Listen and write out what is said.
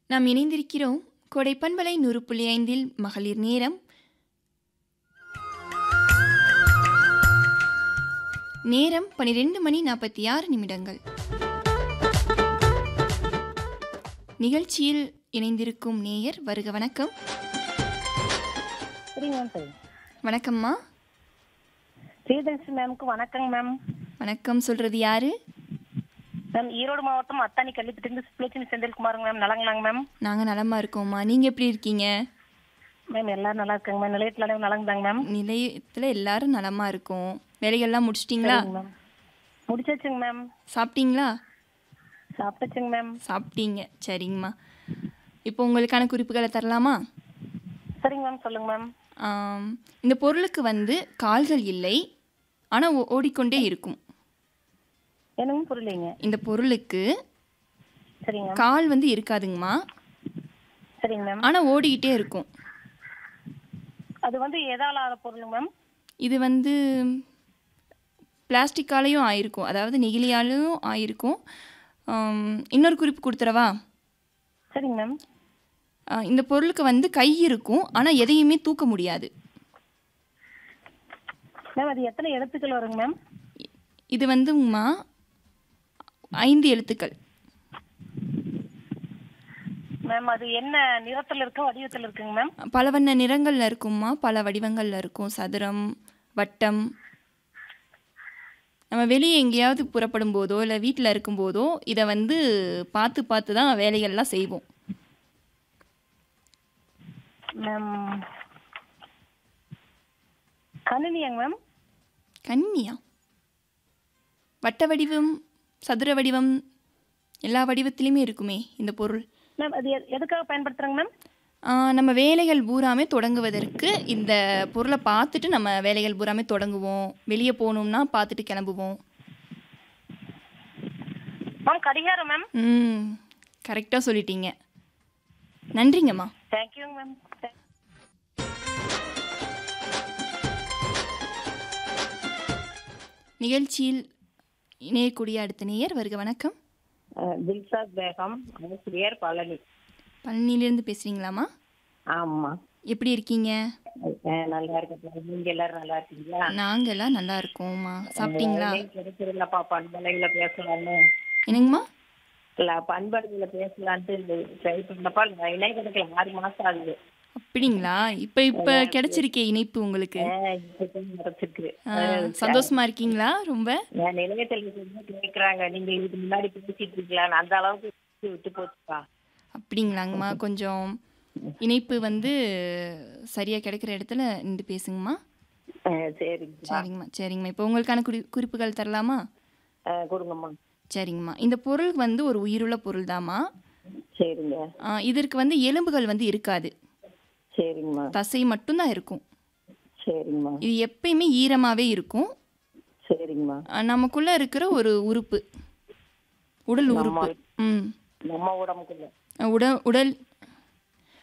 நாம் இணைந்திருக்கிறோம் கோடை பண்பலை நூறு புள்ளி ஐந்தில் மகளிர் நேரம் நேரம் பனிரெண்டு மணி நாற்பத்தி ஆறு நிமிடங்கள் நிகழ்ச்சியில் இணைந்திருக்கும் நேயர் வருக வணக்கம் சரிங்க மேம் சரி வணக்கம்மா ஸ்ரீதர்ஷி மேம்க்கு வணக்கங்க மேம் வணக்கம் சொல்றது யாரு மேம் ஈரோடு மாவட்டம் அத்தானி கல்வித்திட்டு சுப்லட்சுமி செந்தில்குமாருங்க மேம் நலங்களாங்க மேம் நாங்கள் நலமா இருக்கோம்மா நீங்கள் எப்படி இருக்கீங்க மேம் எல்லாரும் நல்லா இருக்காங்க மேம் நிலையத்தில் அனைவரும் நலங்குதாங்க மேம் நிலையத்தில் எல்லாரும் நலமா இருக்கோம் வேலைகள்லாம் முடிச்சிட்டிங்களா சரிங்க மேம் முடிச்சாச்சுங்க மேம் சாப்பிட்டீங்களா சாப்பிட்டாச்சுங்க மேம் சாப்பிட்டீங்க சரிங்கம்மா இப்போ உங்களுக்கான குறிப்புகளை தரலாமா சரிங்க மேம் சொல்லுங்க மேம் ஆம், இந்த பொருளுக்கு வந்து கால்கள் இல்லை ஆனால் ஓடிக்கொண்டே இருக்கும் என்னங்க புரியலைங்க இந்த பொருளுக்கு சரிங்க மேம் கால் வந்து இருக்காதுங்கம்மா சரிங்க மேம் ஆனால் ஓடிக்கிட்டே இருக்கும் அது வந்து எதால ஆகிற பொருளுங்க மேம் இது வந்து பிளாஸ்டிக்காலையும் ஆயிருக்கும் அதாவது நெகிழியாலையும் ஆயிருக்கும் ஆம், இன்னொரு குறிப்பு கொடுத்துறவா சரிங்க மேம் ஆ, இந்த பொருளுக்கு வந்து கை இருக்கும் ஆனால் எதையுமே தூக்க முடியாது மேம் அது எத்தனை எழுத்துக்கள் வருங்க மேம் இது வந்துங்கம்மா ஐந்து எழுத்துக்கள் மேம் அது என்ன நிறத்தில் இருக்கு வடிவத்தில் இருக்குங்க மேம் பல வண்ண நிறங்களில் இருக்கும்மா பல வடிவங்களில் இருக்கும் சதுரம் வட்டம் நம்ம வெளியே எங்கேயாவது புறப்படும் போதோ இல்லை வீட்டில் இருக்கும்போதோ இதை வந்து பார்த்து பார்த்து தான் வேலைகள்லாம் செய்வோம் மேம் கணினியாங்க மேம் கன்னியா வட்ட வடிவம் சதுர வடிவம் எல்லா வடிவத்திலையுமே இருக்குமே இந்த பொருள் மேம் அது எ- எதுக்காக பயன்படுத்துறாங்க மேம் ஆ, நம்ம வேலைகள் பூராமே தொடங்குவதற்கு இந்த பொருளை பார்த்துட்டு நம்ம வேலைகள் பூராமே தொடங்குவோம் வெளியே போகணும்னா பார்த்துட்டு கிளம்புவோம் மேம் கடிகாரம் மேம் ம் கரெக்டாக சொல்லிட்டீங்க நன்றிங்கம்மா தேங்க்யூங்க மேம் நிகழ்ச்சியில் இணையக்கூடிய அடுத்த நேயர் வருக வணக்கம் தில்சாத் பேகம் ஆசிரியர் பழனி பழனியிலேருந்து பேசுகிறீங்களாம்மா ஆமா எப்படி இருக்கீங்க அஹ் நல்லா இருக்கேன் நீங்க எல்லாரும் நல்லா இருக்கீங்களா நாங்கெல்லாம் நல்லா இருக்கோம்மா சாப்பிட்டீங்களா கிடைக்கிறதுலப்பா பண்பலையில பேசலாம்னு என்னங்கம்மா இல்ல பண்பலையில பேசலான்ட்டு ட்ரை பண்ணப்பா இணை கிடைக்கல ஆறு மாசம் ஆகுது அப்படிங்களா இப்போ இப்போ கிடைச்சிருக்கே இணைப்பு உங்களுக்கு அஹ் இப்பதான் கிடைச்சிருக்கு ஆ, சந்தோஷமா இருக்கீங்களா ரொம்ப என் நிலையத்தில் இருக்கிறவங்க கேக்குறாங்க நீங்க இதுக்கு முன்னாடி பேசிட்டு இருக்கீங்களா அந்த அளவுக்கு விட்டு போச்சுப்பா அப்படிங்களாங்கம்மா கொஞ்சம் இணைப்பு வந்து சரியாக கிடைக்கிற இடத்துல நின்று பேசுங்கம்மா அஹ் சரிங்கப்பா சரிங்கம்மா சரிங்கம்மா இப்போ உங்களுக்கான குறி குறிப்புகள் தரலாமா அஹ் கொடுங்கம்மா சரிங்கம்மா இந்த பொருள் வந்து ஒரு உயிருள்ள பொருள் தாம்மா சரிங்க இதற்கு வந்து எலும்புகள் வந்து இருக்காது சரிங்கம்மா தசை மட்டும்தான் இருக்கும் சரிங்கம்மா இது எப்பயுமே ஈரமாகவே இருக்கும் சரிங்கம்மா ஆ, நமக்குள்ள இருக்கிற ஒரு உறுப்பு உடல் உறுப்பு ம் நம்ம உடம்புக்குள்ள உடல் உடல்